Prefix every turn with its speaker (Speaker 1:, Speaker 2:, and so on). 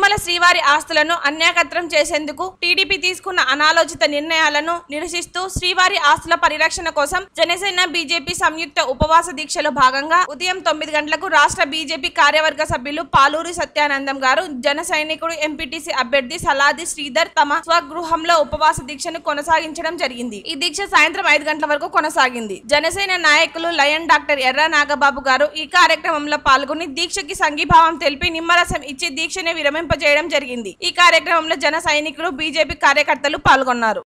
Speaker 1: తిరుమల శ్రీవారి ఆస్తులను అన్యాకత్రం చేసేందుకు టీడీపీ తీసుకున్న అనాలోచిత నిర్ణయాలను నిరసిస్తూ శ్రీవారి ఆస్తుల పరిరక్షణ కోసం జనసేన బీజేపీ సంయుక్త ఉపవాస దీక్షలో భాగంగా ఉదయం తొమ్మిది గంటలకు రాష్ట్ర బీజేపీ కార్యవర్గ సభ్యులు పాలూరి సత్యానందం గారు జన సైనికుడు ఎంపీటీసీ అభ్యర్థి సలాది శ్రీధర్ తమ స్వగృహంలో ఉపవాస దీక్షను కొనసాగించడం జరిగింది ఈ దీక్ష సాయంత్రం ఐదు గంటల వరకు కొనసాగింది జనసేన నాయకులు లయన్ డాక్టర్ ఎర్ర నాగబాబు గారు ఈ కార్యక్రమంలో పాల్గొని దీక్షకి సంఘీభావం తెలిపి నిమ్మరసం ఇచ్చి దీక్షని విరమింపజేయడం జరిగింది ఈ కార్యక్రమంలో జన సైనికులు బీజేపీ కార్యకర్తలు పాల్గొన్నారు